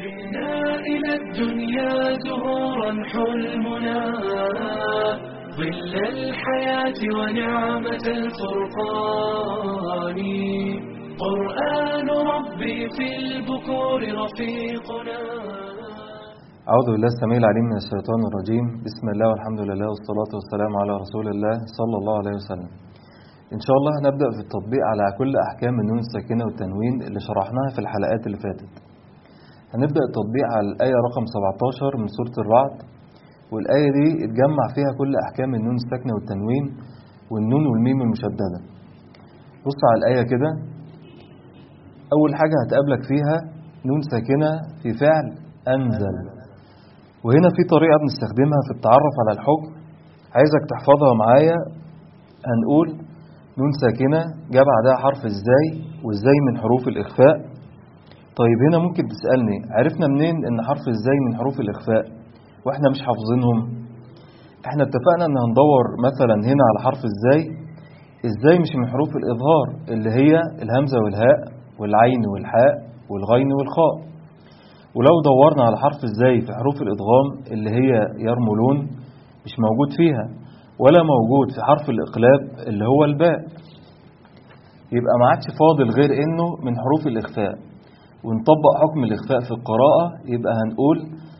جئنا إلى الدنيا زهورا حلمنا ظل الحياة ونعمة الفرقان قرآن ربي في البكور رفيقنا أعوذ بالله السميع العليم من الشيطان الرجيم بسم الله والحمد لله والصلاة والسلام على رسول الله صلى الله عليه وسلم إن شاء الله هنبدأ في التطبيق على كل أحكام النون الساكنة والتنوين اللي شرحناها في الحلقات اللي فاتت هنبدأ التطبيق على الآية رقم 17 من سورة الرعد والآية دي اتجمع فيها كل أحكام النون الساكنة والتنوين والنون والميم المشددة بص على الآية كده أول حاجة هتقابلك فيها نون ساكنة في فعل أنزل وهنا في طريقة بنستخدمها في التعرف على الحكم عايزك تحفظها معايا هنقول نون ساكنة جاء بعدها حرف ازاي وازاي من حروف الإخفاء طيب هنا ممكن تسألني عرفنا منين ان حرف ازاي من حروف الإخفاء واحنا مش حافظينهم احنا اتفقنا ان هندور مثلا هنا على حرف ازاي ازاي مش من حروف الإظهار اللي هي الهمزة والهاء والعين والحاء والغين والخاء ولو دورنا على حرف ازاي في حروف الإدغام اللي هي يرملون مش موجود فيها ولا موجود في حرف الإقلاب اللي هو الباء يبقى ما عادش فاضل غير انه من حروف الإخفاء ونطبق حكم الإخفاء في القراءة يبقى هنقول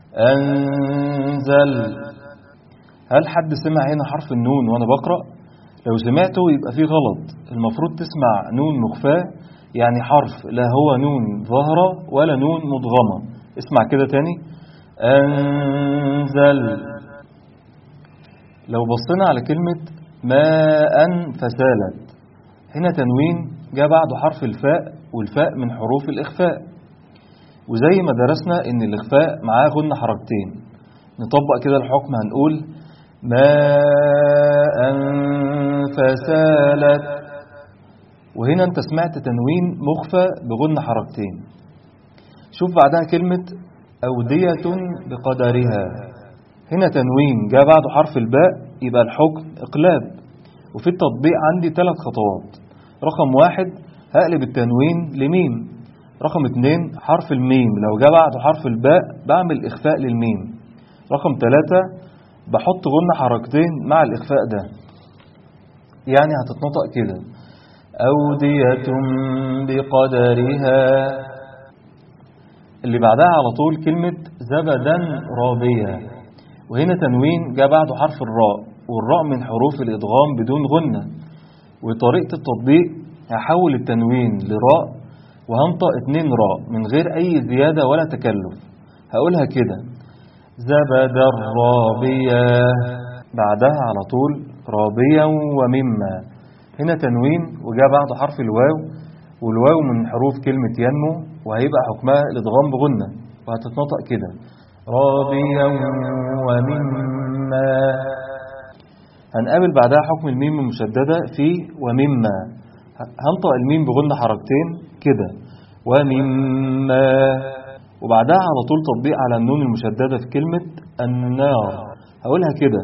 أنزل هل حد سمع هنا حرف النون وأنا بقرأ لو سمعته يبقى فيه غلط المفروض تسمع نون مخفاة يعني حرف لا هو نون ظاهرة ولا نون مدغمة اسمع كده تاني أنزل لو بصينا على كلمة ماء فسالت هنا تنوين جاء بعده حرف الفاء والفاء من حروف الإخفاء وزي ما درسنا ان الإخفاء معاه غنة حركتين نطبق كده الحكم هنقول ماء فسالت وهنا انت سمعت تنوين مخفى بغنة حركتين شوف بعدها كلمة أودية بقدرها هنا تنوين جاء بعده حرف الباء يبقى الحكم إقلاب وفي التطبيق عندي ثلاث خطوات رقم واحد هقلب التنوين لميم رقم اتنين حرف الميم لو جاء بعده حرف الباء بعمل إخفاء للميم رقم ثلاثة بحط غنة حركتين مع الإخفاء ده يعني هتتنطق كده أودية بقدرها اللي بعدها على طول كلمة زبدا رابية وهنا تنوين جاء بعده حرف الراء والراء من حروف الإدغام بدون غنة وطريقة التطبيق هحول التنوين لراء وهنطق اتنين راء من غير أي زيادة ولا تكلف هقولها كده زبد الرابية بعدها على طول رابيا ومما هنا تنوين وجاء بعد حرف الواو والواو من حروف كلمة ينمو وهيبقى حكمها الادغام بغنة وهتتنطق كده رابيا ومما هنقابل بعدها حكم الميم المشددة في ومما هنطق الميم بغنة حركتين كده ومما وبعدها على طول تطبيق على النون المشددة في كلمة النار هقولها كده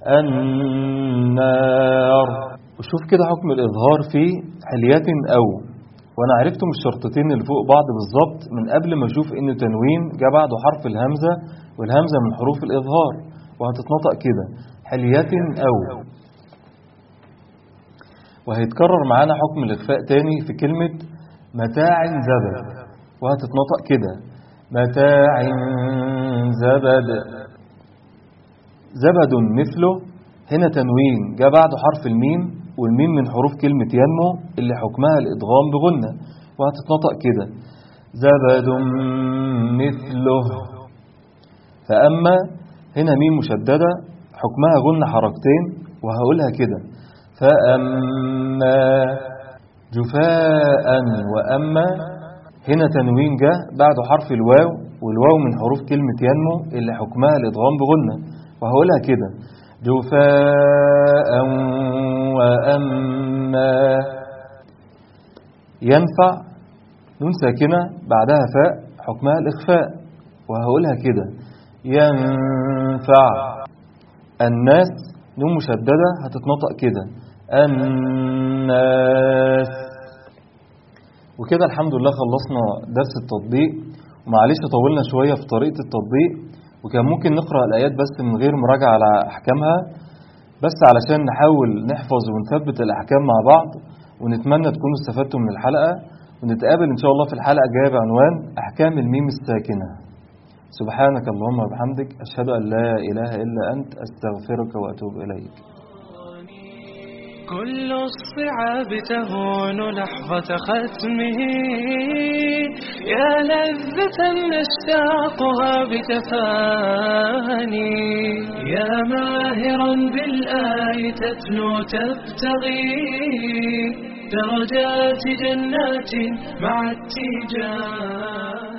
النار وشوف كده حكم الإظهار في حليات أو وأنا عرفتم الشرطتين اللي فوق بعض بالظبط من قبل ما أشوف إنه تنوين جاء بعده حرف الهمزة والهمزة من حروف الإظهار وهتتنطق كده حليات أو وهيتكرر معانا حكم الإخفاء تاني في كلمة متاع زبد وهتتنطق كده متاع زبد زبد مثله هنا تنوين جاء بعده حرف الميم والميم من حروف كلمة ينمو اللي حكمها الإدغام بغنة وهتتنطق كده زبد مثله فأما هنا ميم مشددة حكمها غنة حركتين وهقولها كده فأما جفاء وأما هنا تنوين جاء بعد حرف الواو والواو من حروف كلمة ينمو اللي حكمها الإدغام بغنة وهقولها كده جفاء وأما ينفع نون ساكنة بعدها فاء حكمها الإخفاء وهقولها كده ينفع الناس نون مشددة هتتنطق كده الناس وكده الحمد لله خلصنا درس التطبيق معلش طولنا شوية في طريقة التطبيق وكان ممكن نقرأ الآيات بس من غير مراجعة على أحكامها بس علشان نحاول نحفظ ونثبت الأحكام مع بعض ونتمنى تكونوا استفدتوا من الحلقة ونتقابل إن شاء الله في الحلقة الجاية بعنوان أحكام الميم الساكنة سبحانك اللهم وبحمدك أشهد أن لا إله إلا أنت أستغفرك وأتوب إليك كل الصعاب تهون لحظة ختمه يا لذة نشتاقها بتفاني يا ماهرا بالآي تتلو تبتغي درجات جنات مع التجار